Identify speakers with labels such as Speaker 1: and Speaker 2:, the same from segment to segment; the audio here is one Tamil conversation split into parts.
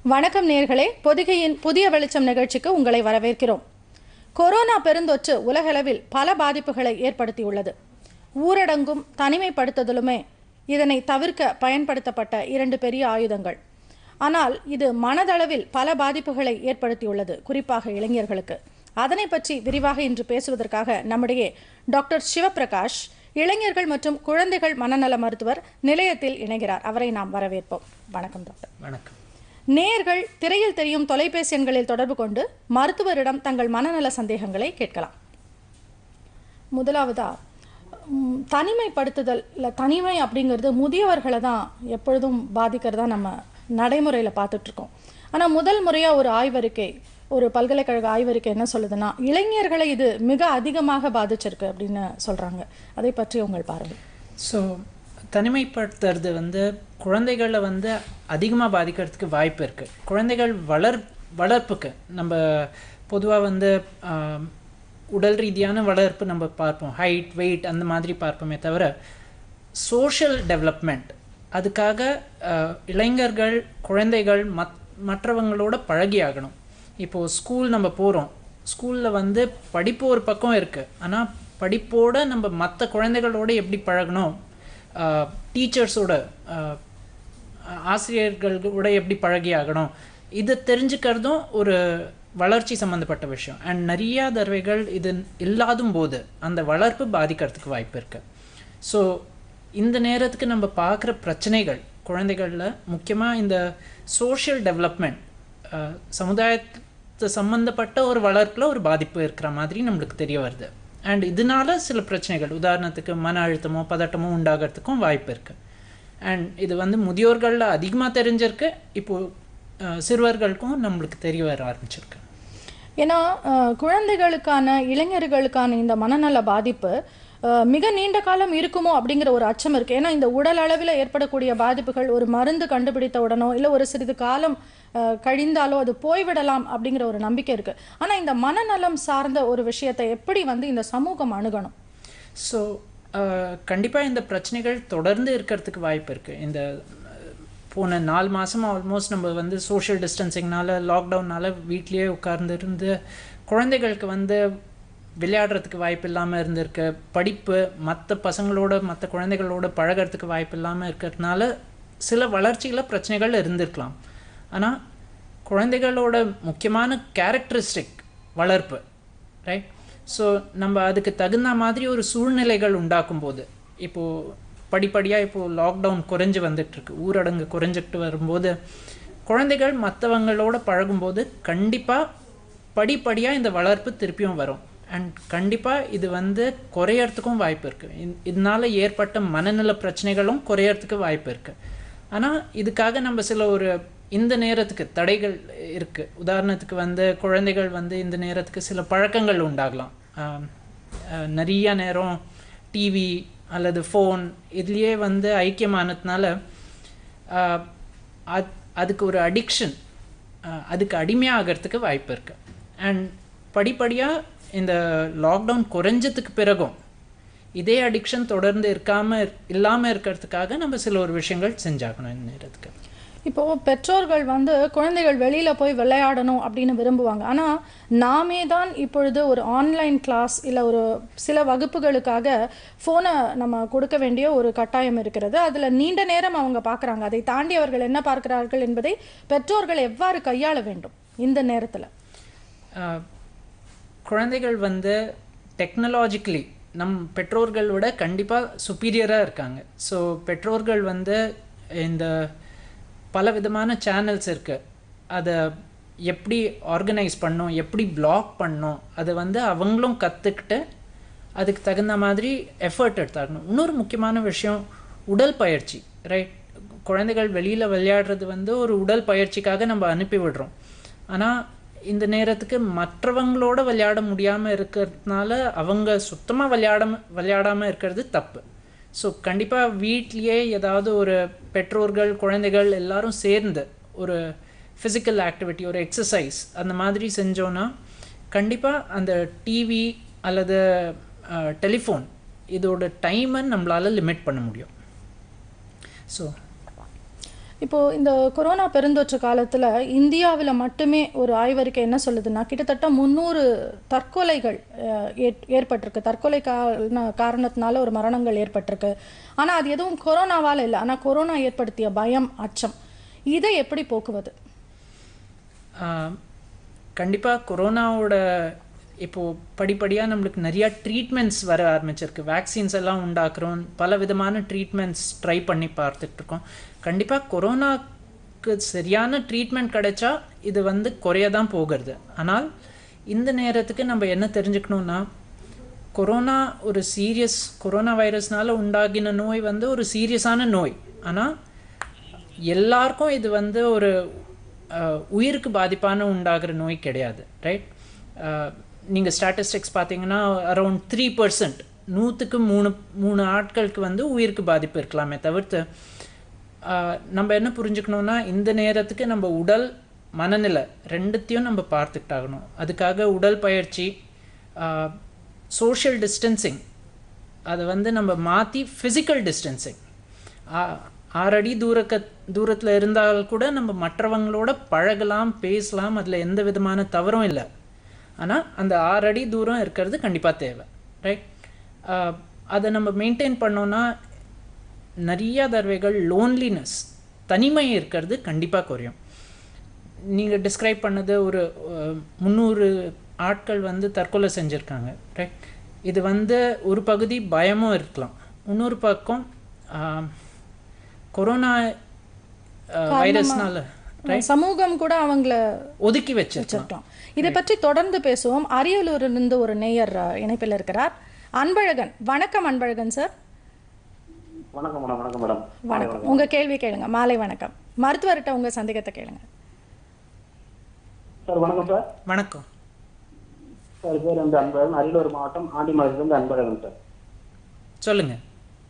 Speaker 1: வணக்கம் நேர்களே பொதிகையின் புதிய வெளிச்சம் நிகழ்ச்சிக்கு உங்களை வரவேற்கிறோம் கொரோனா பெருந்தொற்று உலகளவில் பல பாதிப்புகளை ஏற்படுத்தியுள்ளது ஊரடங்கும் தனிமைப்படுத்துதலுமே இதனை தவிர்க்க பயன்படுத்தப்பட்ட இரண்டு பெரிய ஆயுதங்கள் ஆனால் இது மனதளவில் பல பாதிப்புகளை ஏற்படுத்தியுள்ளது குறிப்பாக இளைஞர்களுக்கு அதனை பற்றி விரிவாக இன்று பேசுவதற்காக நம்மிடையே டாக்டர் சிவபிரகாஷ் இளைஞர்கள் மற்றும் குழந்தைகள் மனநல மருத்துவர் நிலையத்தில் இணைகிறார் அவரை நாம் வரவேற்போம் வணக்கம் டாக்டர்
Speaker 2: வணக்கம்
Speaker 1: நேர்கள் திரையில் தெரியும் தொலைபேசி எண்களில் தொடர்பு கொண்டு மருத்துவரிடம் தங்கள் மனநல சந்தேகங்களை கேட்கலாம் முதலாவதா ம், தனிமைப்படுத்துதல் இல்லை தனிமை அப்படிங்கிறது முதியவர்களை தான் எப்பொழுதும் பாதிக்கிறதா நம்ம நடைமுறையில் பார்த்துட்ருக்கோம் ஆனால் முதல் முறையாக ஒரு ஆய்வறிக்கை ஒரு பல்கலைக்கழக ஆய்வறிக்கை என்ன சொல்லுதுன்னா இளைஞர்களை இது மிக அதிகமாக பாதிச்சிருக்கு அப்படின்னு சொல்கிறாங்க அதை பற்றி உங்கள் பார்வை
Speaker 2: ஸோ தனிமைப்படுத்துறது வந்து குழந்தைகளை வந்து அதிகமாக பாதிக்கிறதுக்கு வாய்ப்பு இருக்குது குழந்தைகள் வளர் வளர்ப்புக்கு நம்ம பொதுவாக வந்து ஆம், உடல் ரீதியான வளர்ப்பு நம்ம பார்ப்போம் ஹைட் வெயிட் அந்த மாதிரி பார்ப்போமே தவிர சோஷியல் டெவலப்மெண்ட் அதுக்காக அஹ், இளைஞர்கள் குழந்தைகள் மத் மற்றவங்களோட பழகி ஆகணும் இப்போது ஸ்கூல் நம்ம போகிறோம் ஸ்கூலில் வந்து படிப்பு ஒரு பக்கம் இருக்குது ஆனால் படிப்போட நம்ம மற்ற குழந்தைகளோட எப்படி பழகணும் டீச்சர்ஸோட ஆசிரியர்களோட எப்படி பழகி ஆகணும் இது தெரிஞ்சுக்கிறதும் ஒரு வளர்ச்சி சம்மந்தப்பட்ட விஷயம் அண்ட் நிறையா தடவைகள் இது இல்லாதும் போது அந்த வளர்ப்பு பாதிக்கிறதுக்கு வாய்ப்பு இருக்குது ஸோ இந்த நேரத்துக்கு நம்ம பார்க்குற பிரச்சனைகள் குழந்தைகளில் முக்கியமாக இந்த சோஷியல் டெவலப்மெண்ட் சமுதாயத்து சம்மந்தப்பட்ட ஒரு வளர்ப்பில் ஒரு பாதிப்பு இருக்கிற மாதிரி நம்மளுக்கு தெரிய வருது அண்ட் இதனால சில பிரச்சனைகள் உதாரணத்துக்கு மன அழுத்தமோ பதட்டமோ உண்டாகிறதுக்கும் வாய்ப்பு இருக்குது அண்ட் இது வந்து முதியோர்களில் அதிகமாக தெரிஞ்சிருக்கு இப்போது சிறுவர்களுக்கும் நம்மளுக்கு தெரிய வர ஆரம்பிச்சிருக்கு
Speaker 1: ஏன்னா அஹ், குழந்தைகளுக்கான இளைஞர்களுக்கான இந்த மனநல பாதிப்பு அஹ், மிக நீண்ட காலம் இருக்குமோ அப்படிங்கிற ஒரு அச்சம் இருக்கு ஏன்னா இந்த உடல் அளவில் ஏற்படக்கூடிய பாதிப்புகள் ஒரு மருந்து கண்டுபிடித்த உடனோ இல்லை ஒரு சிறிது காலம் அஹ், கழிந்தாலோ அது போய்விடலாம் அப்படிங்கிற ஒரு நம்பிக்கை இருக்கு ஆனா இந்த மனநலம் சார்ந்த ஒரு விஷயத்தை எப்படி வந்து இந்த சமூகம் அணுகணும்
Speaker 2: ஸோ கண்டிப்பாக இந்த பிரச்சனைகள் தொடர்ந்து இருக்கிறதுக்கு வாய்ப்பு இருக்குது இந்த அஹ், போன நாலு மாதம் ஆல்மோஸ்ட் நம்ம வந்து சோஷியல் டிஸ்டன்சிங்னால லாக்டவுன்னால வீட்லேயே உட்கார்ந்துருந்து குழந்தைகளுக்கு வந்து விளையாடுறதுக்கு வாய்ப்பு இல்லாமல் இருந்திருக்கு படிப்பு மற்ற பசங்களோட மற்ற குழந்தைகளோட பழகிறதுக்கு வாய்ப்பு இல்லாமல் இருக்கிறதுனால சில வளர்ச்சியில் பிரச்சனைகள் இருந்திருக்கலாம் ஆனால் குழந்தைகளோட முக்கியமான கேரக்டரிஸ்டிக் வளர்ப்பு ரைட் ஸோ நம்ம அதுக்கு தகுந்த மாதிரி ஒரு சூழ்நிலைகள் உண்டாக்கும் போது இப்போது படிப்படியாக இப்போது லாக்டவுன் குறைஞ்சு வந்துட்டுருக்கு ஊரடங்கு குறைஞ்சிட்டு வரும்போது குழந்தைகள் மற்றவங்களோட பழகும்போது கண்டிப்பாக படிப்படியாக இந்த வளர்ப்பு திருப்பியும் வரும் அண்ட் கண்டிப்பாக இது வந்து குறையறதுக்கும் வாய்ப்பு இருக்குது இதனால ஏற்பட்ட மனநல பிரச்சனைகளும் குறையறதுக்கு வாய்ப்பு இருக்குது ஆனால் இதுக்காக நம்ம சில ஒரு இந்த நேரத்துக்கு தடைகள் இருக்குது உதாரணத்துக்கு வந்து குழந்தைகள் வந்து இந்த நேரத்துக்கு சில பழக்கங்கள் உண்டாகலாம் ஆம், அஹ், நிறைய நேரம் டிவி அல்லது ஃபோன் இதுலேயே வந்து ஐக்கியமானதுனால ஆஹ், அத் அதுக்கு ஒரு அடிக்ஷன் அதுக்கு அடிமையாகிறதுக்கு வாய்ப்பு இருக்குது அண்ட் படிப்படியாக இந்த லாக்டவுன் குறைஞ்சதுக்கு பிறகும் இதே அடிக்ஷன் தொடர்ந்து இருக்காமல் இல்லாமல் இருக்கிறதுக்காக நம்ம சில ஒரு விஷயங்கள் செஞ்சாகணும் இந்த நேரத்துக்கு
Speaker 1: இப்போ பெற்றோர்கள் வந்து குழந்தைகள் வெளியில போய் விளையாடணும் அப்படின்னு விரும்புவாங்க ஆனா நாமே தான் இப்பொழுது ஒரு ஆன்லைன் கிளாஸ் இல்ல ஒரு சில வகுப்புகளுக்காக போனை நம்ம கொடுக்க வேண்டிய ஒரு கட்டாயம் இருக்கிறது அதுல நீண்ட நேரம் அவங்க பார்க்கறாங்க அதை தாண்டி அவர்கள் என்ன பார்க்கிறார்கள் என்பதை பெற்றோர்கள் எவ்வாறு கையாள வேண்டும் இந்த நேரத்துல
Speaker 2: ஆஹ், குழந்தைகள் வந்து டெக்னாலஜிக்கலி நம் பெற்றோர்கள் விட கண்டிப்பாக சுப்பீரியராக இருக்காங்க ஸோ பெற்றோர்கள் வந்து இந்த பல விதமான சேனல்ஸ் இருக்குது அதை எப்படி ஆர்கனைஸ் பண்ணணும் எப்படி பிளாக் பண்ணணும் அதை வந்து அவங்களும் கற்றுக்கிட்டு அதுக்கு தகுந்த மாதிரி எஃபர்ட் எடுத்தாகணும் இன்னொரு முக்கியமான விஷயம் உடல் பயிற்சி ரைட் குழந்தைகள் வெளியில் விளையாடுறது வந்து ஒரு உடல் பயிற்சிக்காக நம்ம அனுப்பி விடுறோம் ஆனால் இந்த நேரத்துக்கு மற்றவங்களோட விளையாட முடியாமல் இருக்கிறதுனால அவங்க சுத்தமாக விளையாடாம விளையாடாமல் இருக்கிறது தப்பு ஸோ கண்டிப்பாக வீட்லேயே ஏதாவது ஒரு பெற்றோர்கள் குழந்தைகள் எல்லாரும் சேர்ந்து ஒரு ஃபிசிக்கல் ஆக்டிவிட்டி ஒரு எக்ஸசைஸ் அந்த மாதிரி செஞ்சோன்னா கண்டிப்பாக அந்த டிவி அல்லது டெலிஃபோன் இதோட டைமை நம்மளால் லிமிட் பண்ண முடியும் ஸோ
Speaker 1: இப்போது இந்த கொரோனா பெருந்தொற்று காலத்தில் இந்தியாவில் மட்டுமே ஒரு ஆய்வறிக்கை என்ன சொல்லுதுன்னா கிட்டத்தட்ட முந்நூறு தற்கொலைகள் அஹ், ஏற்- ஏற்பட்டிருக்கு தற்கொலை காரண காரணத்தினால ஒரு மரணங்கள் ஏற்பட்டிருக்கு ஆனால் அது எதுவும் கொரோனாவால் இல்லை ஆனால் கொரோனா ஏற்படுத்திய பயம் அச்சம் இதை எப்படி போக்குவது
Speaker 2: கண்டிப்பாக கொரோனாவோட இப்போது படிப்படியாக நம்மளுக்கு நிறையா ட்ரீட்மெண்ட்ஸ் வர ஆரம்பிச்சிருக்கு வேக்சின்ஸ் எல்லாம் உண்டாக்குறோம் பல விதமான ட்ரீட்மெண்ட்ஸ் ட்ரை பண்ணி பார்த்துட்ருக்கோம் கண்டிப்பாக கொரோனாக்கு சரியான ட்ரீட்மெண்ட் கிடைச்சா இது வந்து குறைய தான் போகிறது ஆனால் இந்த நேரத்துக்கு நம்ம என்ன தெரிஞ்சுக்கணுன்னா கொரோனா ஒரு சீரியஸ் கொரோனா வைரஸ்னால உண்டாகின நோய் வந்து ஒரு சீரியஸான நோய் ஆனால் எல்லாருக்கும் இது வந்து ஒரு அஹ், உயிருக்கு பாதிப்பான உண்டாகிற நோய் கிடையாது ரைட் நீங்கள் ஸ்டாட்டிஸ்டிக்ஸ் பார்த்தீங்கன்னா அரௌண்ட் த்ரீ பர்சன்ட் நூற்றுக்கு மூணு மூணு ஆட்களுக்கு வந்து உயிருக்கு பாதிப்பு இருக்கலாமே தவிர்த்து அஹ், நம்ம என்ன புரிஞ்சுக்கணுன்னா இந்த நேரத்துக்கு நம்ம உடல் மனநிலை ரெண்டுத்தையும் நம்ம பார்த்துக்கிட்டாகணும் அதுக்காக உடல் பயிற்சி சோஷியல் டிஸ்டன்சிங் அதை வந்து நம்ம மாற்றி ஃபிசிக்கல் டிஸ்டன்சிங் ஆறடி தூரக்க தூரத்தில் இருந்தால் கூட நம்ம மற்றவங்களோட பழகலாம் பேசலாம் அதில் எந்த விதமான தவறும் இல்லை ஆனால் அந்த ஆறடி தூரம் இருக்கிறது கண்டிப்பாக தேவை ரைட் அதை நம்ம மெயின்டைன் பண்ணோன்னா நிறைய தடவைகள் லோன்லினஸ் தனிமை இருக்கிறது கண்டிப்பாக குறையும் நீங்கள் டிஸ்கிரைப் பண்ணது ஒரு அஹ், முந்நூறு ஆட்கள் வந்து தற்கொலை செஞ்சுருக்காங்க ரைட் இது வந்து ஒரு பகுதி பயமும் இருக்கலாம் இன்னொரு பக்கம் ஆஹ், கொரோனா அஹ், வைரஸ்னால
Speaker 1: சமூகம் கூட அவங்கள
Speaker 2: ஒதுக்கி வச்சிருக்கலாம்
Speaker 1: வச்சிருக்கோம் இதை பற்றி தொடர்ந்து பேசுவோம் அரியலூரிலிருந்து ஒரு நேயர் அஹ், இணைப்பில் இருக்கிறார் அன்பழகன் வணக்கம் அன்பழகன் சார்
Speaker 3: வணக்கம் மேடம் வணக்கம் மேடம்
Speaker 1: வணக்கம் உங்க கேள்வி கேளுங்க மாலை வணக்கம் மருத்துவர்கிட்ட உங்க சந்தேகத்தை கேளுங்க
Speaker 3: சார் வணக்கம் சார்
Speaker 2: வணக்கம்
Speaker 3: சார் பேர் வந்து அன்பழகன் அரியலூர் மாவட்டம் ஆண்டிமலத்திலிருந்து அன்பழகன் சார்
Speaker 2: சொல்லுங்கள்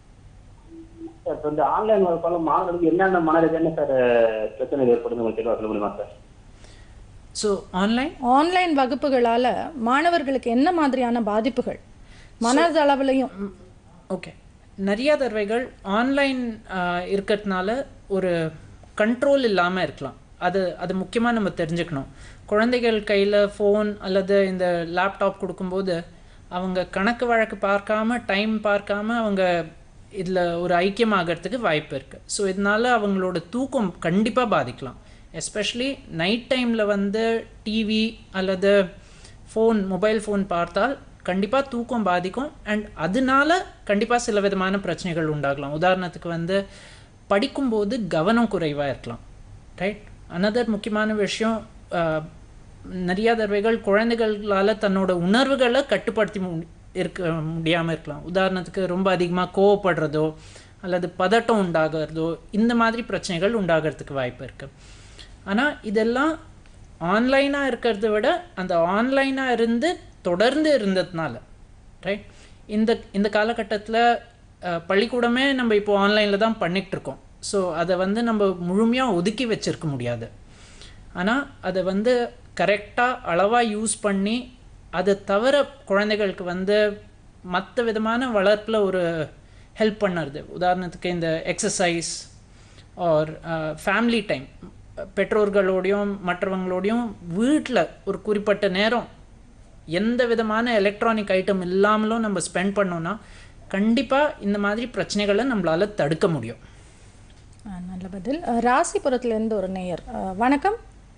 Speaker 3: சார் இப்போ இந்த ஆன்லைன் வகுப்பால மாணவர்களுக்கு என்னென்ன மனரீதியான சார் பிரச்சனை ஏற்படுது உங்களுக்கு தெளிவாக சொல்ல முடியுமா சார்
Speaker 2: ஸோ ஆன்லைன்
Speaker 1: ஆன்லைன் வகுப்புகளால மாணவர்களுக்கு என்ன மாதிரியான பாதிப்புகள் மனதளவுலையும்
Speaker 2: ஓகே நிறைய தடவைகள் ஆன்லைன் இருக்கிறதுனால ஒரு கண்ட்ரோல் இல்லாமல் இருக்கலாம் அது அது முக்கியமாக நம்ம தெரிஞ்சுக்கணும் குழந்தைகள் கையில் ஃபோன் அல்லது இந்த லேப்டாப் கொடுக்கும்போது அவங்க கணக்கு வழக்கு பார்க்காம டைம் பார்க்காம அவங்க இதில் ஒரு ஐக்கியமாகறதுக்கு வாய்ப்பு இருக்குது ஸோ இதனால அவங்களோட தூக்கம் கண்டிப்பாக பாதிக்கலாம் எஸ்பெஷலி நைட் டைமில் வந்து டிவி அல்லது ஃபோன் மொபைல் ஃபோன் பார்த்தால் கண்டிப்பாக தூக்கம் பாதிக்கும் அண்ட் அதனால கண்டிப்பாக சில விதமான பிரச்சனைகள் உண்டாகலாம் உதாரணத்துக்கு வந்து படிக்கும்போது கவனம் குறைவாக இருக்கலாம் ரைட் அனதர் முக்கியமான விஷயம் அஹ், நிறைய தடவைகள் குழந்தைகளால் தன்னோட உணர்வுகளை கட்டுப்படுத்தி மு இருக்க முடியாமல் இருக்கலாம் உதாரணத்துக்கு ரொம்ப அதிகமாக கோவப்படுறதோ அல்லது பதட்டம் உண்டாகிறதோ இந்த மாதிரி பிரச்சனைகள் உண்டாகிறதுக்கு வாய்ப்பு இருக்குது ஆனால் இதெல்லாம் ஆன்லைனாக இருக்கிறத விட அந்த ஆன்லைனாக இருந்து தொடர்ந்து இருந்ததுனால ரைட் இந்த இந்த காலகட்டத்தில் பள்ளிக்கூடமே நம்ம இப்போ ஆன்லைனில் தான் பண்ணிகிட்டு இருக்கோம் ஸோ அதை வந்து நம்ம முழுமையாக ஒதுக்கி வச்சிருக்க முடியாது ஆனால் அதை வந்து கரெக்டாக அளவாக யூஸ் பண்ணி அதை தவிர குழந்தைகளுக்கு வந்து மற்ற விதமான வளர்ப்பில் ஒரு ஹெல்ப் பண்ணுறது உதாரணத்துக்கு இந்த எக்ஸசைஸ் ஆர் ஃபேமிலி டைம் பெற்றோர்களோடையும் மற்றவங்களோடையும் வீட்டில் ஒரு குறிப்பிட்ட நேரம் எந்த விதமான எலக்ட்ரானிக் ஐட்டம் இல்லாமலும் நம்ம ஸ்பெண்ட் பண்ணோம்னா கண்டிப்பாக இந்த மாதிரி பிரச்சனைகளை நம்மளால் தடுக்க முடியும்
Speaker 1: அஹ், நல்ல பதில் அஹ், ராசிபுரத்திலிருந்து ஒரு நேயர் அஹ், வணக்கம்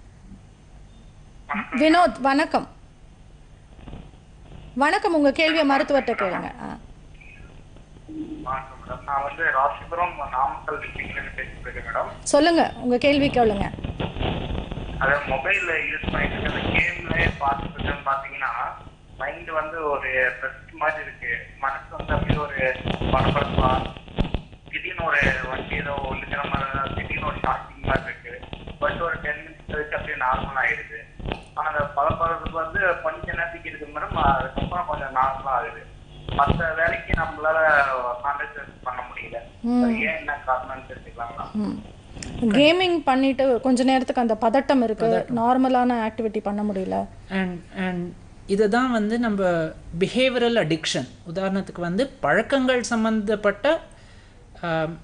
Speaker 1: வினோத் வணக்கம் வணக்கம் உங்க கேள்வியை மருத்துவர்கிட்ட கேளுங்க அஹ்.
Speaker 4: வணக்கம் மேடம் நான் வந்து ராசிபுரம் நாமக்கல் டிஸ்ட்ரிக்ட்லேருந்து பேசிட்டு இருக்கேன் மேடம்
Speaker 1: சொல்லுங்க உங்க கேள்வி கேளுங்க
Speaker 4: அது மொபைலில் யூஸ் பண்ணிட்டு இருக்க அந்த கேம்ல பார்த்துட்டு இருக்கேன்னு பார்த்தீங்கன்னா மைண்ட் வந்து ஒரு ரெஸ்ட் மாதிரி இருக்கு மனசு வந்து அப்படியே ஒரு பரபரப்பா திடீர்னு ஒரு வண்டி ஏதோ ஒழுக்கிற மாதிரி திடீர்னு ஒரு ஷாக்கிங் மாதிரி இருக்கு பட் ஒரு டென் மினிட்ஸ் கழிச்சு அப்படியே நார்மல் ஆயிடுது ஆனால் அந்த பரபரப்பு வந்து கொஞ்ச நேரத்துக்கு இருக்கு மேடம் அதுக்கப்புறம் கொஞ்சம் நார்மல் ஆகுது மற்ற வேலைக்கு நம்மளால கான்சன்ட்ரேட் பண்ண முடியல அது ஏன் என்ன காரணம்னு தெரிஞ்சுக்கலாங்களா
Speaker 1: கேமிங் பண்ணிட்டு கொஞ்ச நேரத்துக்கு அந்த பதட்டம் இருக்கு நார்மலான ஆக்டிவிட்டி பண்ண முடியல
Speaker 2: அண்ட் அண்ட் இதை தான் வந்து நம்ம பிஹேவியரல் அடிக்ஷன் உதாரணத்துக்கு வந்து பழக்கங்கள் சம்மந்தப்பட்ட ஆம்,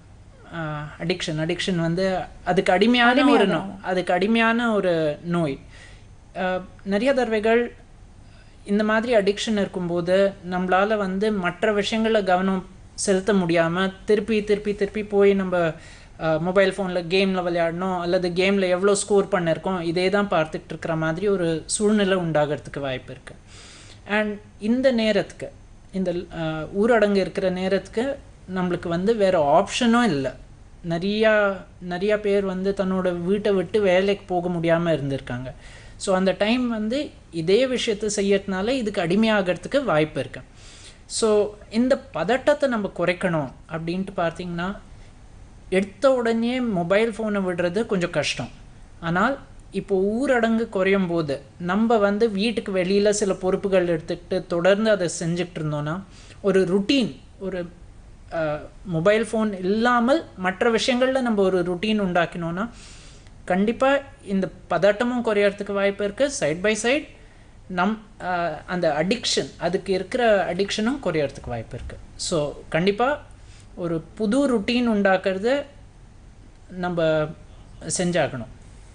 Speaker 2: அடிக்ஷன் அடிக்ஷன் வந்து அதுக்கு அடிமையான ஒரு நோய் அதுக்கு அடிமையான ஒரு நோய் அஹ், நிறைய தடவைகள் இந்த மாதிரி அடிக்ஷன் இருக்கும்போது நம்மளால வந்து மற்ற விஷயங்களில் கவனம் செலுத்த முடியாமல் திருப்பி திருப்பி திருப்பி போய் நம்ம மொபைல் ஃபோனில் கேமில் விளையாடணும் அல்லது கேமில் எவ்வளோ ஸ்கோர் பண்ணியிருக்கோம் இதே தான் பார்த்துட்டு இருக்கிற மாதிரி ஒரு சூழ்நிலை உண்டாகிறதுக்கு வாய்ப்பு இருக்குது அண்ட் இந்த நேரத்துக்கு இந்த அஹ், ஊரடங்கு இருக்கிற நேரத்துக்கு நம்மளுக்கு வந்து வேறு ஆப்ஷனும் இல்லை நிறையா நிறையா பேர் வந்து தன்னோட வீட்டை விட்டு வேலைக்கு போக முடியாமல் இருந்திருக்காங்க ஸோ அந்த டைம் வந்து இதே விஷயத்தை செய்யறதுனால இதுக்கு அடிமையாகிறதுக்கு வாய்ப்பு இருக்கு ஸோ இந்த பதட்டத்தை நம்ம குறைக்கணும் அப்படின்ட்டு பார்த்தீங்கன்னா எடுத்த உடனே மொபைல் ஃபோனை விடுறது கொஞ்சம் கஷ்டம் ஆனால் இப்போ ஊரடங்கு குறையும் போது நம்ம வந்து வீட்டுக்கு வெளியில் சில பொறுப்புகள் எடுத்துக்கிட்டு தொடர்ந்து அதை செஞ்சுட்டு இருந்தோன்னா ஒரு ருட்டீன் ஒரு மொபைல் ஃபோன் இல்லாமல் மற்ற விஷயங்களில் நம்ம ஒரு ருட்டீன் உண்டாக்கினோன்னா கண்டிப்பாக இந்த பதட்டமும் குறையறதுக்கு வாய்ப்பு இருக்குது சைட் பை சைட் நம் அஹ், அந்த அடிக்ஷன் அதுக்கு இருக்கிற அடிக்ஷனும் குறையறதுக்கு வாய்ப்பு இருக்குது ஸோ கண்டிப்பாக ஒரு புது ருட்டீன் உண்டாக்குறது நம்ம செஞ்சாகணும்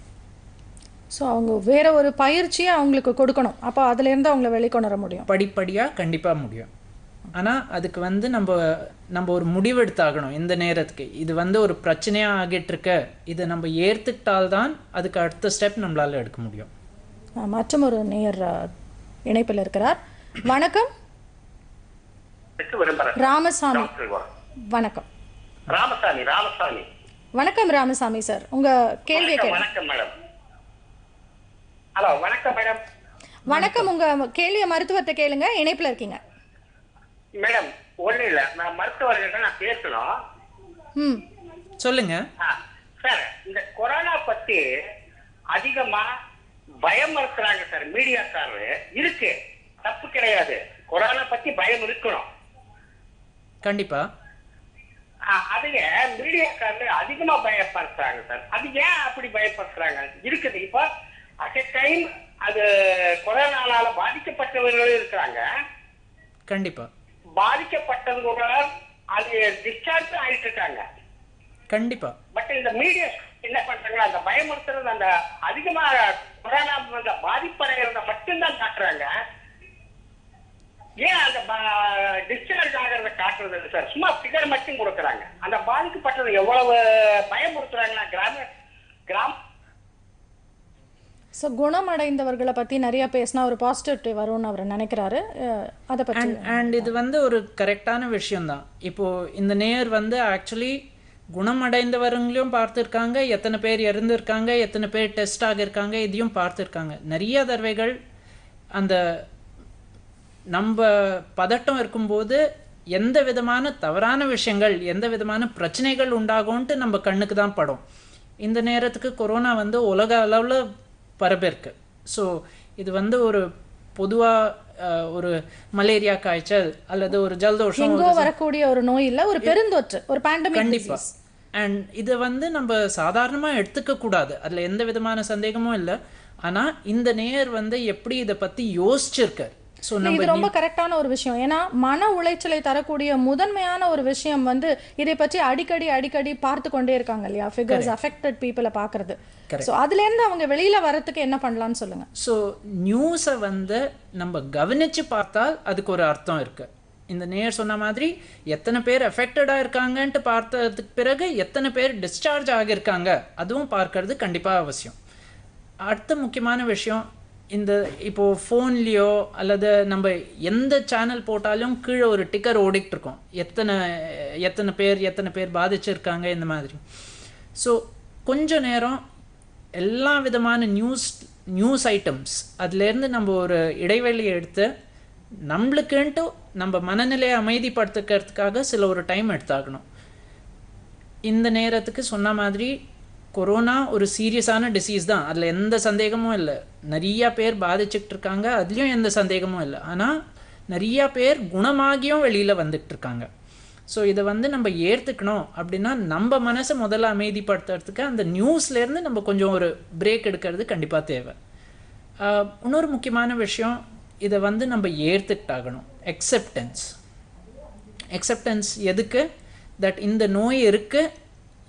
Speaker 1: ஸோ அவங்க வேற ஒரு பயிற்சியை அவங்களுக்கு கொடுக்கணும் அப்போ அதுலேருந்து அவங்கள வெளிக்கொணர வர முடியும்
Speaker 2: படிப்படியாக கண்டிப்பாக முடியும் ஆனால் அதுக்கு வந்து நம்ம நம்ம ஒரு முடிவெடுத்தாகணும் இந்த நேரத்துக்கு இது வந்து ஒரு பிரச்சனையாக ஆகிட்டு இருக்க இதை நம்ம ஏற்றுக்கிட்டால்தான் அதுக்கு அடுத்த ஸ்டெப் நம்மளால எடுக்க முடியும்
Speaker 1: அஹ், மற்றும் ஒரு நேர் அஹ், இணைப்பில் இருக்கிறார் வணக்கம்
Speaker 4: விரும்புறேன்
Speaker 1: ராமசாமி வணக்கம்
Speaker 4: ராமசாமி ராமசாமி
Speaker 1: வணக்கம் ராமசாமி சார் உங்க கேள்வியை
Speaker 4: வணக்கம்,
Speaker 1: கேளுங்க
Speaker 4: வணக்கம் மேடம் ஹலோ வணக்கம் மேடம்
Speaker 1: வணக்கம் உங்க கேள்விய மருத்துவத்தை கேளுங்க இணைப்புல இருக்கீங்க
Speaker 4: மேடம் ஒண்ணும் இல்ல நான் மருத்துவர்கிட்ட நான் பேசணும்
Speaker 1: ம்
Speaker 2: சொல்லுங்க
Speaker 4: ஆ, சார் இந்த கொரோனா பத்தி அதிகமா பயமுறுத்துறாங்க சார் மீடியாக்காரரு இருக்கு தப்பு கிடையாது கொரோனா பத்தி பயம் இருக்கணும்
Speaker 2: கண்டிப்பாக
Speaker 4: ஆ, அதைய மீடியாக்காரரு அதிகமா பயப்படுத்துறாங்க சார் அது ஏன் அப்படி பயப்படுத்துறாங்க இருக்குது இப்போ அட் எ டைம் அது கொரோனால பாதிக்கப்பட்டவர்களும் இருக்கிறாங்க
Speaker 2: கண்டிப்பாக
Speaker 4: பாதிக்கப்பட்டவங்க அது டிஸ்சார்ஜ் ஆயிட்டு இருக்காங்க
Speaker 2: கண்டிப்பாக
Speaker 4: பட் இந்த மீடியா என்ன பண்றாங்களா அந்த பயமுறுத்துறது அந்த அதிகமா கொரோனா அந்த பாதிப்படைகிறத மட்டும்தான் காட்டுறாங்க ஏன் அந்த டிஸ்சார்ஜ் ஆகிறத காட்டுறது இல்லை சார் சும்மா ஃபிகர் மட்டும் கொடுக்குறாங்க அந்த பாதிக்கப்பட்டது எவ்வளவு பயமுறுத்துறாங்கன்னா கிராம கிராம
Speaker 1: ஸோ குணமடைந்தவர்களை பத்தி நிறைய பேசினா ஒரு பாசிட்டிவிட்டி வரும்னு அவர் நினைக்கிறாரு அஹ், அதை பற்றி
Speaker 2: அண்ட் அண்ட் இது வந்து ஒரு கரெக்டான விஷயம்தான் இப்போது இந்த நேர் வந்து ஆக்சுவலி குணமடைந்தவர்களையும் பார்த்துருக்காங்க எத்தனை பேர் இறந்துருக்காங்க எத்தனை பேர் டெஸ்ட் ஆகியிருக்காங்க இதையும் பார்த்துருக்காங்க நிறைய தடவைகள் அந்த நம்ம பதட்டம் இருக்கும்போது எந்த விதமான தவறான விஷயங்கள் எந்த விதமான பிரச்சனைகள் உண்டாகும்ன்ட்டு நம்ம கண்ணுக்கு தான் படும் இந்த நேரத்துக்கு கொரோனா வந்து உலக அளவில் பரப்பிருக்கு ஸோ இது வந்து ஒரு பொதுவாக ஒரு மலேரியா காய்ச்சல் அல்லது ஒரு ஜலதோஷம்
Speaker 1: எங்கோ வரக்கூடிய ஒரு நோய் இல்ல ஒரு பெருந்தொற்று ஒரு பேண்டமிக்
Speaker 2: கண்டிப்பா அண்ட் இதை வந்து நம்ம சாதாரணமாக எடுத்துக்க கூடாது அதில் எந்த விதமான சந்தேகமும் இல்லை ஆனால் இந்த நேயர் வந்து எப்படி இதை பற்றி யோசிச்சிருக்கார் ஸோ நம்ம
Speaker 1: இது ரொம்ப கரெக்டான ஒரு விஷயம் ஏன்னா மன உளைச்சலை தரக்கூடிய முதன்மையான ஒரு விஷயம் வந்து இதை பற்றி அடிக்கடி அடிக்கடி பார்த்து கொண்டே இருக்காங்க இல்லையா ஃபிகர்ஸ் அஃபெக்டட் பீப்புளை பார்க்கறது ஸோ அதுல இருந்து அவங்க வெளியில வரதுக்கு என்ன பண்ணலாம்னு சொல்லுங்க
Speaker 2: ஸோ நியூஸை வந்து நம்ம கவனிச்சு பார்த்தால் அதுக்கு ஒரு அர்த்தம் இருக்கு இந்த நேர் சொன்ன மாதிரி எத்தனை பேர் எஃபெக்டடாக இருக்காங்கன்ட்டு பார்த்ததுக்கு பிறகு எத்தனை பேர் டிஸ்சார்ஜ் ஆகியிருக்காங்க அதுவும் பார்க்கறது கண்டிப்பாக அவசியம் அடுத்த முக்கியமான விஷயம் இந்த இப்போ ஃபோன்லேயோ அல்லது நம்ம எந்த சேனல் போட்டாலும் கீழே ஒரு டிக்கர் ஓடிட்டு இருக்கோம் எத்தனை எத்தனை பேர் எத்தனை பேர் பாதிச்சிருக்காங்க இந்த மாதிரி ஸோ கொஞ்ச நேரம் எல்லா விதமான நியூஸ் நியூஸ் ஐட்டம்ஸ் அதுலேருந்து நம்ம ஒரு இடைவெளியை எடுத்து நம்மளுக்குன்ட்டு நம்ம மனநிலையை அமைதிப்படுத்திக்கிறதுக்காக சில ஒரு டைம் எடுத்தாகணும் இந்த நேரத்துக்கு சொன்ன மாதிரி கொரோனா ஒரு சீரியஸான டிசீஸ் தான் அதில் எந்த சந்தேகமும் இல்லை நிறையா பேர் பாதிச்சுட்டு இருக்காங்க அதுலேயும் எந்த சந்தேகமும் இல்லை ஆனால் நிறையா பேர் குணமாகியும் வெளியில் வந்துட்டு இருக்காங்க ஸோ இதை வந்து நம்ம ஏற்றுக்கணும் அப்படின்னா நம்ம மனசை முதல்ல அமைதிப்படுத்துறதுக்கு அந்த நியூஸ்லேருந்து நம்ம கொஞ்சம் ஒரு பிரேக் எடுக்கிறது கண்டிப்பாக தேவை ஆஹ் இன்னொரு முக்கியமான விஷயம் இதை வந்து நம்ம ஏற்றுக்கிட்டாகணும் அக்செப்டன்ஸ் அக்செப்டன்ஸ் எதுக்கு தட் இந்த நோய் இருக்குது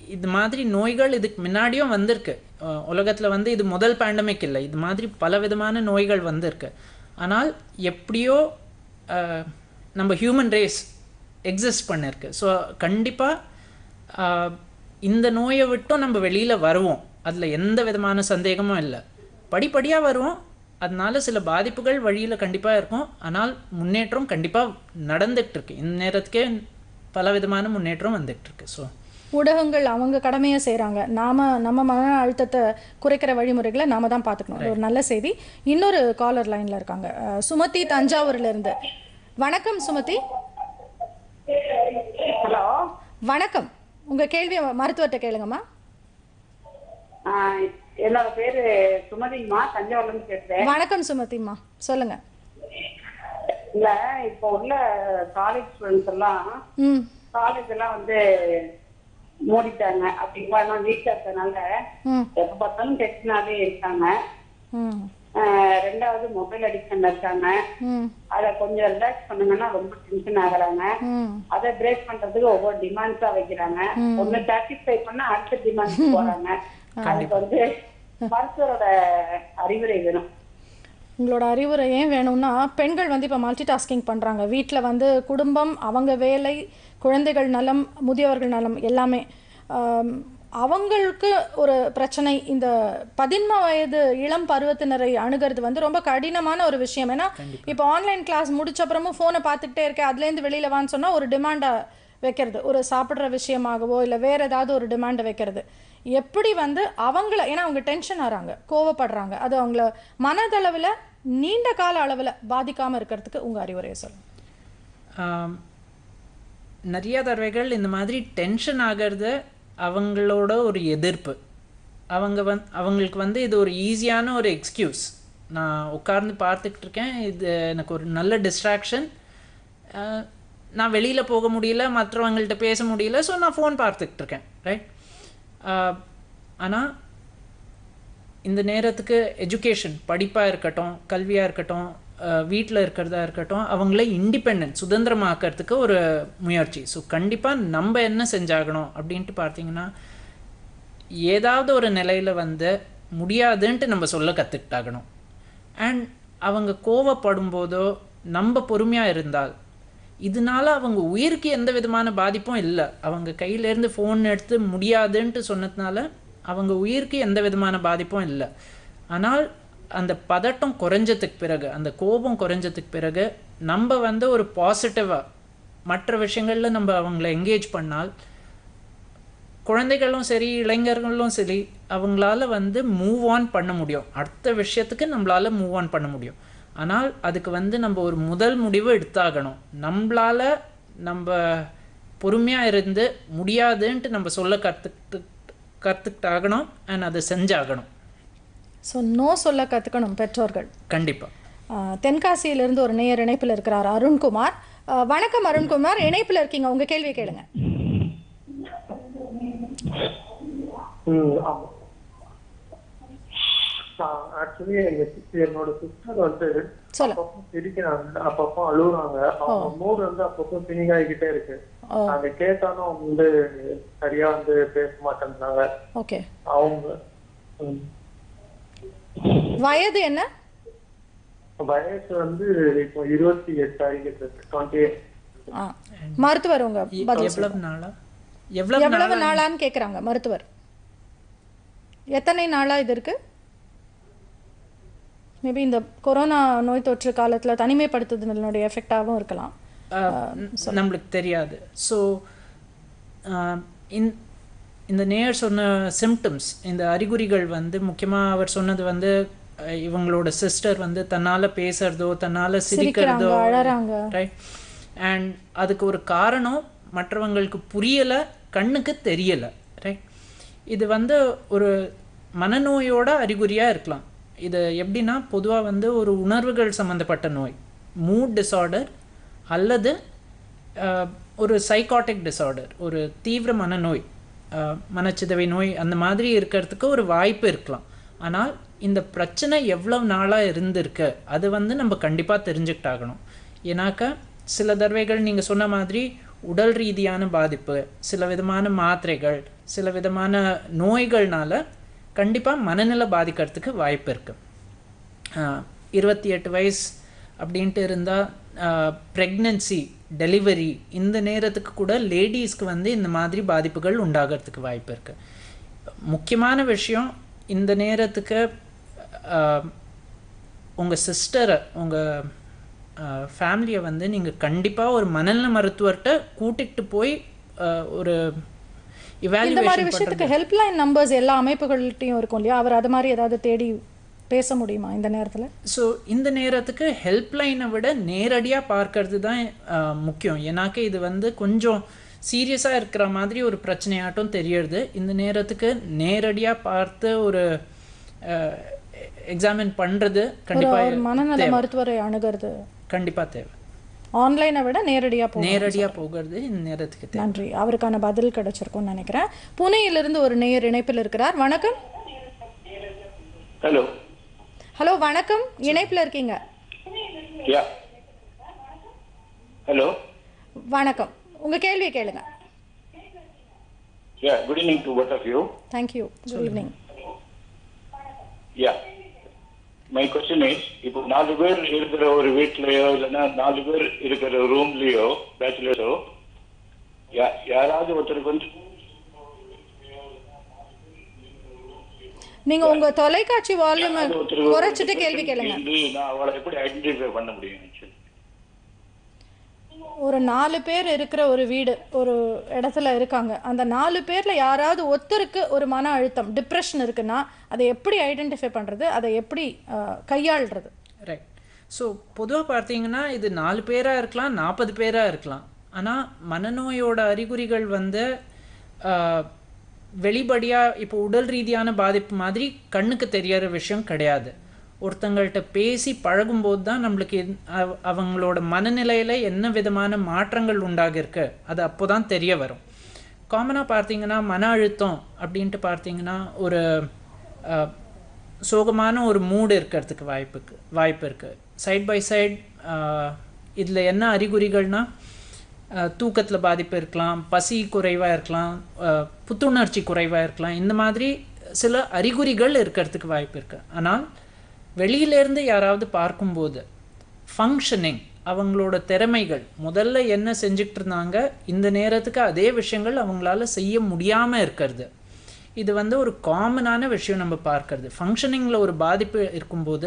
Speaker 2: இது மாதிரி நோய்கள் இதுக்கு முன்னாடியும் வந்திருக்கு உலகத்தில் வந்து இது முதல் பேண்டமிக் இல்லை இது மாதிரி பல விதமான நோய்கள் வந்திருக்கு ஆனால் எப்படியோ அஹ், நம்ம ஹியூமன் ரேஸ் எக்ஸிஸ்ட் பண்ணிருக்கு ஸோ கண்டிப்பாக இந்த நோயை விட்டும் நம்ம வெளியில் வருவோம் அதில் எந்த விதமான சந்தேகமும் இல்லை படிப்படியாக வருவோம் அதனால சில பாதிப்புகள் வழியில் கண்டிப்பாக இருக்கும் ஆனால் முன்னேற்றம் கண்டிப்பாக நடந்துகிட்டு இருக்கு இந்த நேரத்துக்கே பல விதமான முன்னேற்றம் வந்துகிட்டு இருக்கு ஸோ
Speaker 1: ஊடகங்கள் அவங்க கடமையை செய்கிறாங்க நாம நம்ம மன அழுத்தத்தை குறைக்கிற வழிமுறைகளை நாம தான் பார்த்துக்கணும் அது ஒரு நல்ல செய்தி இன்னொரு காலர் லைனில் இருக்காங்க அஹ், சுமதி தஞ்சாவூர்ல இருந்து வணக்கம் சுமதி
Speaker 5: ஹலோ
Speaker 1: வணக்கம் உங்க கேள்வியை மருத்துவர்கிட்ட கேளுங்கம்மா
Speaker 5: ஆஹ் என்னோட பேரு சுமதிமா தஞ்சாவூர்ல இருந்து பேசுறேன்
Speaker 1: வணக்கம் சுமதிம்மா சொல்லுங்க
Speaker 5: இல்ல இப்போ உள்ள காலேஜ் ஸ்டூடெண்ட்ஸ் எல்லாம்
Speaker 1: ம்
Speaker 5: காலேஜ் எல்லாம் வந்து மூடிட்டாங்க அப்படிங்களா வீட்டுல இருக்கறனால
Speaker 1: ம்
Speaker 5: எப்ப பார்த்தாலும் டெஸ்ட்னாலே இருக்காங்க
Speaker 1: ம்
Speaker 5: ஆஹ் ரெண்டாவது மொபைல் அடிக்ஷன்ல இருக்காங்க
Speaker 1: ம்
Speaker 5: அதை கொஞ்சம் ரிலாக்ஸ் பண்ணுங்கன்னா ரொம்ப டென்ஷன் ஆகுறாங்க
Speaker 1: ம்
Speaker 5: அதை பிரேக் பண்றதுக்கு ஒவ்வொரு டிமாண்ட்ஸா வைக்கிறாங்க ஒண்ணு சாட்டிஸ்ஃபை பண்ணா அடுத்த டிமாண்ட்ஸ் போறாங்க அதுக்கு வந்து மருத்துவரோட அறிவுரை வேணும்
Speaker 1: உங்களோட அறிவுரை ஏன் வேணும்னா பெண்கள் வந்து இப்போ மல்டி டாஸ்கிங் பண்ணுறாங்க வீட்டில் வந்து குடும்பம் அவங்க வேலை குழந்தைகள் நலம் முதியவர்கள் நலம் எல்லாமே ஆம், அவங்களுக்கு ஒரு பிரச்சனை இந்த பதின்ம வயது இளம் பருவத்தினரை அணுகிறது வந்து ரொம்ப கடினமான ஒரு விஷயம் ஏன்னா இப்போ ஆன்லைன் கிளாஸ் முடிச்ச அப்புறமும் ஃபோனை பார்த்துக்கிட்டே இருக்கேன் அதுலேருந்து வெளியில் வான்னு சொன்னால் ஒரு டிமாண்டை வைக்கிறது ஒரு சாப்பிட்ற விஷயமாகவோ இல்லை வேற ஏதாவது ஒரு டிமாண்டை வைக்கிறது எப்படி வந்து அவங்கள ஏன்னா அவங்க டென்ஷன் ஆகிறாங்க கோவப்படுறாங்க அது அவங்கள மனதளவில் நீண்ட கால அளவில் பாதிக்காமல் இருக்கிறதுக்கு உங்கள் அறிவுரையை சொல்லுங்கள்
Speaker 2: ஆம், நிறைய தடவைகள் இந்த மாதிரி டென்ஷன் ஆகிறது அவங்களோட ஒரு எதிர்ப்பு அவங்க வந் அவங்களுக்கு வந்து இது ஒரு ஈஸியான ஒரு எக்ஸ்கியூஸ் நான் உட்கார்ந்து பார்த்துக்கிட்டு இருக்கேன் இது எனக்கு ஒரு நல்ல டிஸ்ட்ராக்ஷன் நான் வெளியில் போக முடியல மற்றவங்கள்ட்ட பேச முடியல ஸோ நான் ஃபோன் பார்த்துக்கிட்டு இருக்கேன் ரைட் ஆனால் இந்த நேரத்துக்கு எஜுகேஷன் படிப்பாக இருக்கட்டும் கல்வியாக இருக்கட்டும் வீட்டில் இருக்கிறதா இருக்கட்டும் அவங்கள இண்டிபெண்ட் சுதந்திரமாக்கிறதுக்கு ஒரு முயற்சி ஸோ கண்டிப்பாக நம்ம என்ன செஞ்சாகணும் அப்படின்ட்டு பார்த்தீங்கன்னா ஏதாவது ஒரு நிலையில் வந்து முடியாதுன்ட்டு நம்ம சொல்ல கற்றுக்கிட்டாகணும் அண்ட் அவங்க கோவப்படும் போதோ நம்ம பொறுமையாக இருந்தால் இதனால அவங்க உயிருக்கு எந்த விதமான பாதிப்பும் இல்லை அவங்க கையிலேருந்து ஃபோன் எடுத்து முடியாதுன்ட்டு சொன்னதுனால அவங்க உயிருக்கு எந்த விதமான பாதிப்பும் இல்லை ஆனால் அந்த பதட்டம் குறைஞ்சதுக்கு பிறகு அந்த கோபம் குறைஞ்சதுக்கு பிறகு நம்ம வந்து ஒரு பாசிட்டிவாக மற்ற விஷயங்களில் நம்ம அவங்கள என்கேஜ் பண்ணால் குழந்தைகளும் சரி இளைஞர்களும் சரி அவங்களால வந்து மூவ் ஆன் பண்ண முடியும் அடுத்த விஷயத்துக்கு நம்மளால மூவ் ஆன் பண்ண முடியும் ஆனால் அதுக்கு வந்து நம்ம ஒரு முதல் முடிவு எடுத்தாகணும் நம்மளால நம்ம பொறுமையாக இருந்து முடியாதுன்ட்டு நம்ம சொல்ல கற்றுக்கிட்டு கற்றுக்கிட்டாகணும் அண்ட் அதை செஞ்சாகணும்
Speaker 1: ஸோ நோ சொல்ல கற்றுக்கணும் பெற்றோர்கள்
Speaker 2: கண்டிப்பாக
Speaker 1: ஆஹ், தென்காசியிலிருந்து ஒரு நேயர் இணைப்பில் இருக்கிறார் அருண்குமார் ஆஹ், வணக்கம் அருண்குமார் இணைப்பில் இருக்கீங்க உங்கள் கேள்வியை கேளுங்க
Speaker 6: ம் ஆமா ஆக்சுவலி எங்க sister- என்னோட சிஸ்டர் வந்து
Speaker 1: சொல்லு
Speaker 6: அப்பப்போ சிரிக்கிறாங்க அப்பப்போ அழுகுறாங்க அவங்க மூடு வந்து அப்பப்போ சினிங் ஆகிக்கிட்டே இருக்கு
Speaker 1: ஓ
Speaker 6: நாங்க கேட்டாலும் அவங்க வந்து சரியா வந்து பேச மாட்டேன்றாங்க
Speaker 1: ஓகே
Speaker 6: அவங்க ம்,
Speaker 1: வயது என்ன
Speaker 6: வயசு வந்து இப்போ இருபத்தி எட்டு ஆகிட்டு இருக்கு டுவெண்ட்டி
Speaker 1: ஆ மருத்துவர் உங்க பதில்
Speaker 2: எவ்வளவு நாளா எவ்வளவு
Speaker 1: எவ்வளவு நாளான்னு கேட்குறாங்க மருத்துவர் எத்தனை நாளா இது இருக்கு மேபி இந்த கொரோனா நோய் தொற்று காலத்துல தனிமைப்படுத்துதலினுடைய எஃபெக்டாகவும் இருக்கலாம்
Speaker 2: ஆஹ் நம்மளுக்கு தெரியாது ஸோ இந்த நேர் சொன்ன சிம்டம்ஸ் இந்த அறிகுறிகள் வந்து முக்கியமாக அவர் சொன்னது வந்து அஹ், இவங்களோட சிஸ்டர் வந்து தன்னால் பேசுறதோ தன்னால் சிரிக்கிறதோ
Speaker 1: சிரிக்கிறாங்க, அழறாங்க.
Speaker 2: ரைட் அண்ட் அதுக்கு ஒரு காரணம் மற்றவங்களுக்கு புரியலை கண்ணுக்கு தெரியலை ரைட் இது வந்து ஒரு மனநோயோட அறிகுறியாக இருக்கலாம் இது எப்படின்னா பொதுவாக வந்து ஒரு உணர்வுகள் சம்மந்தப்பட்ட நோய் மூட் டிஸார்டர் அல்லது அஹ், ஒரு சைக்காட்டிக் டிஸார்டர் ஒரு தீவிர மனநோய் அஹ், மனச்சிதவை நோய் அந்த மாதிரி இருக்கிறதுக்கு ஒரு வாய்ப்பு இருக்கலாம் ஆனால் இந்த பிரச்சனை எவ்வளவு நாளாக இருந்திருக்கு அது வந்து நம்ம கண்டிப்பாக தெரிஞ்சுக்கிட்டாகணும் ஏன்னாக்கா சில தடவைகள் நீங்கள் சொன்ன மாதிரி உடல் ரீதியான பாதிப்பு சில விதமான மாத்திரைகள் சில விதமான நோய்கள்னால கண்டிப்பாக மனநிலை பாதிக்கிறதுக்கு வாய்ப்பு இருக்குது இருபத்தி எட்டு வயசு அப்படின்ட்டு இருந்தால் ப்ரெக்னென்சி டெலிவரி இந்த நேரத்துக்கு கூட லேடிஸ்க்கு வந்து இந்த மாதிரி பாதிப்புகள் உண்டாகிறதுக்கு வாய்ப்பு இருக்குது முக்கியமான விஷயம் இந்த நேரத்துக்கு உங்கள் சிஸ்டரை உங்கள் ஃபேமிலியை வந்து நீங்கள் கண்டிப்பாக ஒரு மனநல மருத்துவர்கிட்ட கூட்டிகிட்டு போய் அஹ், ஒரு
Speaker 1: இந்த மாதிரி
Speaker 2: இவாலுவேஷன்
Speaker 1: விஷயத்துக்கு ஹெல்ப்லைன் நம்பர்ஸ் எல்லா அமைப்புகள்கிட்டையும் இருக்கும் இல்லையா அவர் அது மாதிரி ஏதாவது தேடி பேச முடியுமா இந்த நேரத்துல
Speaker 2: ஸோ இந்த நேரத்துக்கு ஹெல்ப்லைனை விட நேரடியாக பார்க்கறது தான் அஹ், முக்கியம் ஏன்னாக்க இது வந்து கொஞ்சம் சீரியஸாக இருக்கிற மாதிரி ஒரு பிரச்சனையாட்டும் தெரியறது இந்த நேரத்துக்கு நேரடியாக பார்த்து ஒரு எக்ஸாமின் பண்ணுறது
Speaker 1: ஒரு ஒரு
Speaker 2: கண்டிப்பாக
Speaker 1: மனநல மருத்துவரை அணுகிறது
Speaker 2: கண்டிப்பாக தேவை
Speaker 1: ஆன்லைனை விட நேரடியா போகும்
Speaker 2: நேரடியாக போகிறது இந்த நேரத்துக்கு தேவை
Speaker 1: நன்றி அவருக்கான பதில் கிடைச்சிருக்கும்னு நினைக்கிறேன் புனேயிலிருந்து ஒரு நேயர் இணைப்பில் இருக்கிறார் வணக்கம்
Speaker 7: ஹலோ
Speaker 1: ஹலோ வணக்கம் இணைப்பில் இருக்கீங்க
Speaker 7: யா ஹலோ
Speaker 1: வணக்கம் உங்க கேள்வியை கேளுங்க
Speaker 7: yeah good evening to both of you
Speaker 1: thank you good evening
Speaker 7: yeah my question is இப்போ நாலு பேர் இருக்கிற ஒரு வீட்லயோ இல்லைன்னா நாலு பேர் இருக்கிற ரூம்லயோ பேச்சுலர்ஸோ யா யாராவது ஒருத்தருக்கு வந்து
Speaker 1: நீங்க உங்க தொலைக்காட்சி வால்யூம்
Speaker 7: யாராவது ஒருத்தருக்கு
Speaker 1: குறைச்சிட்டு கேள்வி கேளுங்க
Speaker 7: இருந்து நான் அவளை எப்படி ஐடென்டிஃபை பண்ண முடியும் actually?
Speaker 1: ஒரு நாலு பேர் இருக்கிற ஒரு வீடு ஒரு இடத்துல இருக்காங்க அந்த நாலு பேர்ல யாராவது ஒருத்தருக்கு ஒரு மன அழுத்தம் டிப்ரெஷன் இருக்குன்னா அதை எப்படி ஐடென்டிஃபை பண்றது அதை எப்படி அஹ், கையாள்றது
Speaker 2: ரைட் ஸோ பொதுவாக பார்த்தீங்கன்னா இது நாலு பேராக இருக்கலாம் நாற்பது பேராக இருக்கலாம் ஆனால் மனநோயோட அறிகுறிகள் வந்து வெளிப்படையாக இப்போ உடல் ரீதியான பாதிப்பு மாதிரி கண்ணுக்கு தெரியற விஷயம் கிடையாது ஒருத்தங்கள்ட்ட பேசி பழகும்போது தான் நம்மளுக்கு என்- அவ- அவங்களோட மனநிலையில் என்ன விதமான மாற்றங்கள் உண்டாகிருக்கு அது அப்போ தான் தெரிய வரும் காமனாக பார்த்தீங்கன்னா மன அழுத்தம் அப்படின்ட்டு பார்த்தீங்கன்னா ஒரு அஹ், சோகமான ஒரு மூடு இருக்கிறதுக்கு வாய்ப்புக்கு வாய்ப்பு இருக்குது சைட் பை சைட் இதில் என்ன அறிகுறிகள்னா தூக்கத்தில் பாதிப்பு இருக்கலாம் பசி குறைவாக இருக்கலாம் அஹ், புத்துணர்ச்சி குறைவாக இருக்கலாம் இந்த மாதிரி சில அறிகுறிகள் இருக்கிறதுக்கு வாய்ப்பு இருக்குது ஆனால் வெளியிலேருந்து யாராவது பார்க்கும்போது ஃபங்க்ஷனிங் அவங்களோட திறமைகள் முதல்ல என்ன செஞ்சுட்டு இருந்தாங்க இந்த நேரத்துக்கு அதே விஷயங்கள் அவங்களால செய்ய முடியாமல் இருக்கிறது இது வந்து ஒரு காமனான விஷயம் நம்ம பார்க்கறது ஃபங்க்ஷனிங்கில் ஒரு பாதிப்பு இருக்கும்போது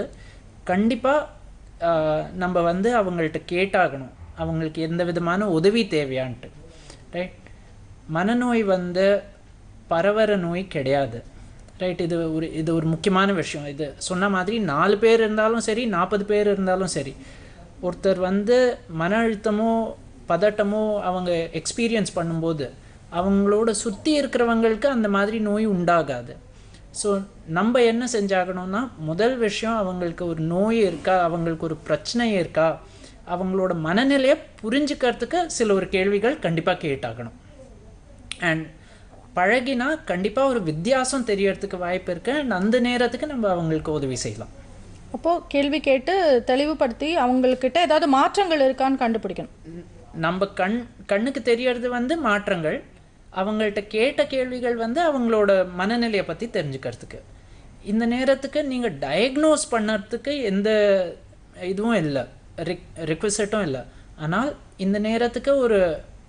Speaker 2: கண்டிப்பாக நம்ம வந்து அவங்கள்ட்ட கேட்டாகணும் அவங்களுக்கு எந்த விதமான உதவி தேவையான்ட்டு ரைட் மனநோய் வந்து பரவற நோய் கிடையாது ரைட் இது ஒரு இது ஒரு முக்கியமான விஷயம் இது சொன்ன மாதிரி நாலு பேர் இருந்தாலும் சரி நாற்பது பேர் இருந்தாலும் சரி ஒருத்தர் வந்து மன அழுத்தமோ பதட்டமோ அவங்க எக்ஸ்பீரியன்ஸ் பண்ணும்போது அவங்களோட சுற்றி இருக்கிறவங்களுக்கு அந்த மாதிரி நோய் உண்டாகாது ஸோ நம்ம என்ன செஞ்சாகணும்னா முதல் விஷயம் அவங்களுக்கு ஒரு நோய் இருக்கா அவங்களுக்கு ஒரு பிரச்சனை இருக்கா அவங்களோட மனநிலையை புரிஞ்சுக்கிறதுக்கு சில ஒரு கேள்விகள் கண்டிப்பாக கேட்டாகணும் அண்ட் பழகினா கண்டிப்பாக ஒரு வித்தியாசம் தெரியறதுக்கு வாய்ப்பு இருக்கு அண்ட் அந்த நேரத்துக்கு நம்ம அவங்களுக்கு உதவி செய்யலாம்
Speaker 1: அப்போ கேள்வி கேட்டு தெளிவுபடுத்தி அவங்கக்கிட்ட ஏதாவது மாற்றங்கள் இருக்கான்னு கண்டுபிடிக்கணும்
Speaker 2: நம்ம கண் கண்ணுக்கு தெரியறது வந்து மாற்றங்கள் அவங்கள்ட்ட கேட்ட கேள்விகள் வந்து அவங்களோட மனநிலையை பற்றி தெரிஞ்சுக்கிறதுக்கு இந்த நேரத்துக்கு நீங்கள் டயக்னோஸ் பண்ணறதுக்கு எந்த இதுவும் இல்லை ரிக் ரிக்வசட்டும் இல்லை ஆனால் இந்த நேரத்துக்கு ஒரு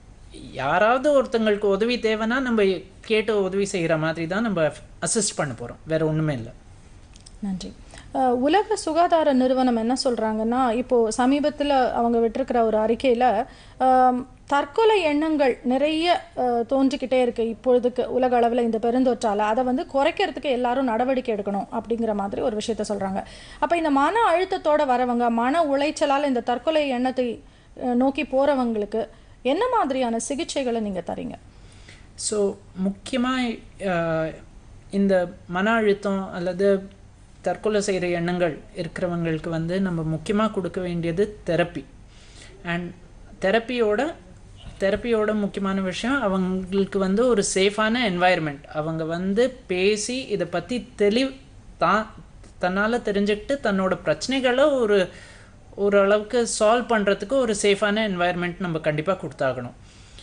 Speaker 2: யாராவது ஒருத்தங்களுக்கு உதவி தேவைன்னா நம்ம கேட்டு உதவி செய்கிற மாதிரி தான் நம்ம அசிஸ்ட் பண்ண போகிறோம் வேற ஒன்றுமே இல்லை
Speaker 1: நன்றி அஹ், உலக சுகாதார நிறுவனம் என்ன சொல்றாங்கன்னா இப்போ சமீபத்தில் அவங்க விட்டிருக்கிற ஒரு அறிக்கையில ஆம், தற்கொலை எண்ணங்கள் நிறைய அஹ், தோன்றிக்கிட்டே இருக்கு இப்பொழுதுக்கு உலக அளவில் இந்த பெருந்தொற்றால அதை வந்து குறைக்கிறதுக்கு எல்லாரும் நடவடிக்கை எடுக்கணும் அப்படிங்கிற மாதிரி ஒரு விஷயத்த சொல்றாங்க அப்போ இந்த மன அழுத்தத்தோட வரவங்க மன உளைச்சலால் இந்த தற்கொலை எண்ணத்தை அஹ், நோக்கி போறவங்களுக்கு என்ன மாதிரியான சிகிச்சைகளை நீங்க தரீங்க
Speaker 2: ஸோ முக்கியமாக இந்த மன அழுத்தம் அல்லது தற்கொலை செய்கிற எண்ணங்கள் இருக்கிறவங்களுக்கு வந்து நம்ம முக்கியமாக கொடுக்க வேண்டியது தெரப்பி அண்ட் தெரப்பியோட தெரப்பியோட முக்கியமான விஷயம் அவங்களுக்கு வந்து ஒரு சேஃபான என்வாயர்மெண்ட் அவங்க வந்து பேசி இதை பற்றி தெளிவு தான் தன்னால் தெரிஞ்சுக்கிட்டு தன்னோட பிரச்சனைகளை ஒரு ஓரளவுக்கு சால்வ் பண்ணுறதுக்கு ஒரு சேஃபான என்வாயர்மெண்ட் நம்ம கண்டிப்பாக கொடுத்தாகணும்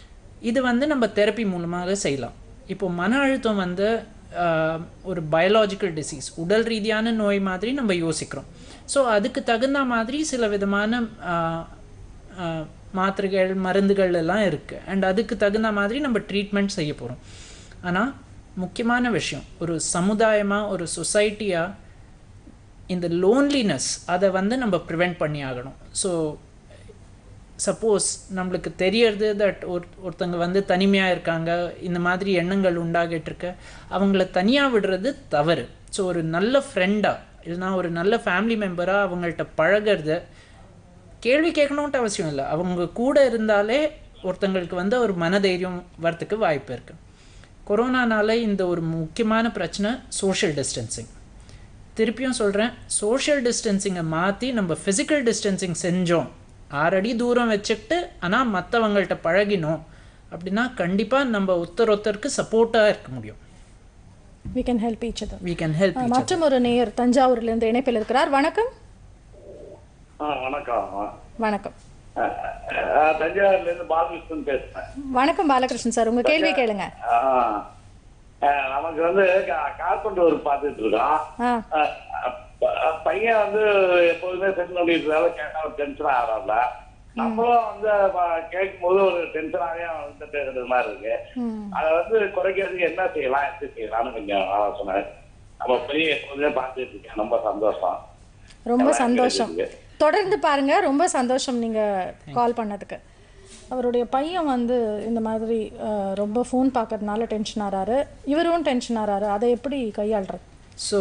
Speaker 2: இது வந்து நம்ம தெரப்பி மூலமாக செய்யலாம் இப்போ மன அழுத்தம் வந்து ஆஹ், ஒரு பயாலாஜிக்கல் டிசீஸ் உடல் ரீதியான நோய் மாதிரி நம்ம யோசிக்கிறோம் ஸோ அதுக்கு தகுந்த மாதிரி சில விதமான ஆஹ், ஆஹ், மாத்திரைகள் மருந்துகள் எல்லாம் இருக்குது அண்ட் அதுக்கு தகுந்த மாதிரி நம்ம ட்ரீட்மெண்ட் செய்ய போகிறோம் ஆனால் முக்கியமான விஷயம் ஒரு சமுதாயமாக ஒரு சொசைட்டியாக இந்த லோன்லினஸ் அதை வந்து நம்ம ப்ரிவெண்ட் பண்ணி ஆகணும் ஸோ சப்போஸ் நம்மளுக்கு தெரியறது தட் ஒரு ஒருத்தங்க வந்து தனிமையாக இருக்காங்க இந்த மாதிரி எண்ணங்கள் உண்டாகிட்டு இருக்க அவங்கள தனியாக விடுறது தவறு ஸோ ஒரு நல்ல ஃப்ரெண்டாக இல்லைனா ஒரு நல்ல ஃபேமிலி மெம்பராக அவங்கள்ட்ட பழகிறது கேள்வி கேட்கணுன்ட்டு அவசியம் இல்லை அவங்க கூட இருந்தாலே ஒருத்தங்களுக்கு வந்து ஒரு மனதைரியம் வரத்துக்கு வாய்ப்பு இருக்குது கொரோனானால இந்த ஒரு முக்கியமான பிரச்சனை சோஷியல் டிஸ்டன்சிங் திருப்பியும் சொல்கிறேன் சோஷியல் டிஸ்டன்சிங்கை மாற்றி நம்ம ஃபிசிக்கல் டிஸ்டன்சிங் செஞ்சோம் ஆறடி தூரம் வச்சுக்கிட்டு ஆனால் மற்றவங்கள்ட்ட பழகினோம் அப்படின்னா கண்டிப்பாக நம்ம ஒருத்தர் ஒருத்தருக்கு சப்போர்ட்டாக இருக்க முடியும்
Speaker 1: we can help each other
Speaker 2: we can help each other.
Speaker 1: மற்றும் ஒரு நேயர் தஞ்சாவூர்லேருந்து இணைப்பில் இருக்கிறார் வணக்கம்
Speaker 8: ஆ வணக்கம்
Speaker 1: வணக்கம்
Speaker 8: அஹ், அஹ், தஞ்சாவூர்ல இருந்து பாலகிருஷ்ணன் பேசுறேன்
Speaker 1: வணக்கம் பாலகிருஷ்ணன் சார் உங்க கேள்வி கேளுங்க
Speaker 8: ஆ, அஹ், நமக்கு வந்து கார்பெண்டர் ஒர்க் பார்த்துட்டு இருக்கோம்
Speaker 1: ஆ
Speaker 8: அஹ், அஹ், பையன் வந்து எப்போதுமே செட்டில் பண்ணிட்டு கேட்டா ஒரு டென்ஷன் ஆகிறான்ல நம்மளும் வந்து கேட்கும் போது ஒரு டென்ஷனாகவே வந்துட்டு இருக்கிற மாதிரி இருக்கு அதை வந்து குறைக்கிறதுக்கு என்ன செய்யலாம் எப்படி செய்யலாம்னு கொஞ்சம் ஆலோசனை நம்ம பையன் எப்போதுமே பார்த்துட்டு இருக்கேன் ரொம்ப சந்தோஷம்
Speaker 1: ரொம்ப
Speaker 8: எல்லாம்
Speaker 1: சந்தோஷம்
Speaker 8: கிடைக்குது.
Speaker 1: தொடர்ந்து பாருங்க ரொம்ப சந்தோஷம் நீங்க கால் பண்ணதுக்கு அவருடைய பையன் வந்து இந்த மாதிரி அஹ், ரொம்ப ஃபோன் பார்க்கறதுனால டென்ஷன் ஆறாரு இவரும் டென்ஷன் ஆறாரு அதை எப்படி கையாளுறது
Speaker 2: ஸோ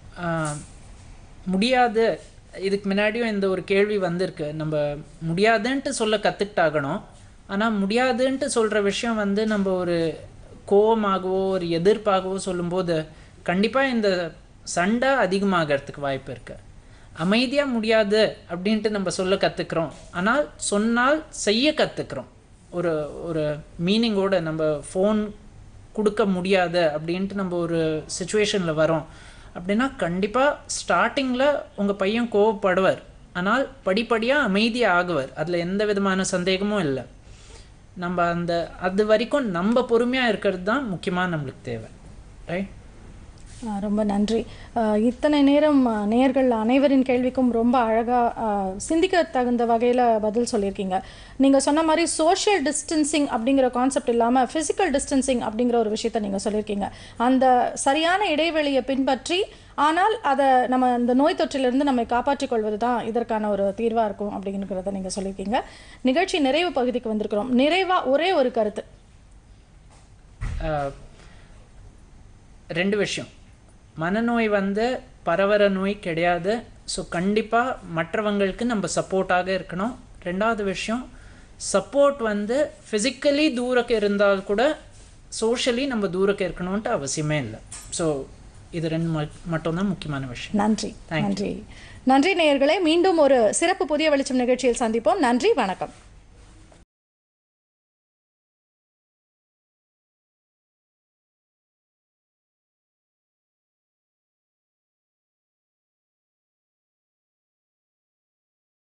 Speaker 2: முடியாது இதுக்கு முன்னாடியும் இந்த ஒரு கேள்வி வந்திருக்கு நம்ம முடியாதுன்ட்டு சொல்ல கற்றுக்கிட்டாகணும் ஆனால் முடியாதுன்ட்டு சொல்கிற விஷயம் வந்து நம்ம ஒரு கோவமாகவோ ஒரு எதிர்ப்பாகவோ சொல்லும்போது கண்டிப்பாக இந்த சண்டை அதிகமாகறதுக்கு வாய்ப்பு இருக்குது அமைதியாக முடியாது அப்படின்ட்டு நம்ம சொல்ல கற்றுக்குறோம் ஆனால் சொன்னால் செய்ய கற்றுக்குறோம் ஒரு ஒரு மீனிங்கோட நம்ம ஃபோன் கொடுக்க முடியாது அப்படின்ட்டு நம்ம ஒரு சுச்சுவேஷனில் வரோம் அப்படின்னா கண்டிப்பாக ஸ்டார்டிங்கில் உங்கள் பையன் கோவப்படுவார் ஆனால் படிப்படியாக அமைதியாக ஆகுவார் அதில் எந்த விதமான சந்தேகமும் இல்லை நம்ம அந்த அது வரைக்கும் நம்ம பொறுமையாக இருக்கிறது தான் முக்கியமாக நம்மளுக்கு தேவை ரைட்
Speaker 1: ஆ, ரொம்ப நன்றி ஆ, இத்தனை நேரம் ஆ, நேயர்கள் அனைவரின் கேள்விக்கும் ரொம்ப அழகாக சிந்திக்க தகுந்த வகையில் பதில் சொல்லியிருக்கீங்க நீங்கள் சொன்ன மாதிரி சோஷியல் டிஸ்டன்சிங் அப்படிங்கிற கான்செப்ட் இல்லாமல் ஃபிசிக்கல் டிஸ்டன்சிங் அப்படிங்கிற ஒரு விஷயத்தை நீங்கள் சொல்லியிருக்கீங்க அந்த சரியான இடைவெளியை பின்பற்றி ஆனால் அதை நம்ம இந்த நோய் தொற்றிலிருந்து நம்மை காப்பாற்றிக் கொள்வது தான் இதற்கான ஒரு தீர்வாக இருக்கும் அப்படிங்கிறத நீங்கள் சொல்லியிருக்கீங்க நிகழ்ச்சி நிறைவு பகுதிக்கு வந்திருக்கிறோம் நிறைவாக ஒரே ஒரு கருத்து
Speaker 2: ஆஹ், ரெண்டு விஷயம் மனநோய் வந்து பரவற நோய் கிடையாது ஸோ கண்டிப்பாக மற்றவங்களுக்கு நம்ம சப்போர்ட்டாக இருக்கணும் ரெண்டாவது விஷயம் சப்போர்ட் வந்து ஃபிசிக்கலி தூரக்கு இருந்தால் கூட சோஷியலி நம்ம தூரக்கு இருக்கணும்ன்ட்டு அவசியமே இல்லை ஸோ இது ரெண்டு மட்- மட்டும்தான் முக்கியமான விஷயம்
Speaker 1: நன்றி
Speaker 2: Thank you.
Speaker 1: நன்றி நன்றி நேயர்களே மீண்டும் ஒரு சிறப்பு புதிய வெளிச்சம் நிகழ்ச்சியில் சந்திப்போம் நன்றி வணக்கம்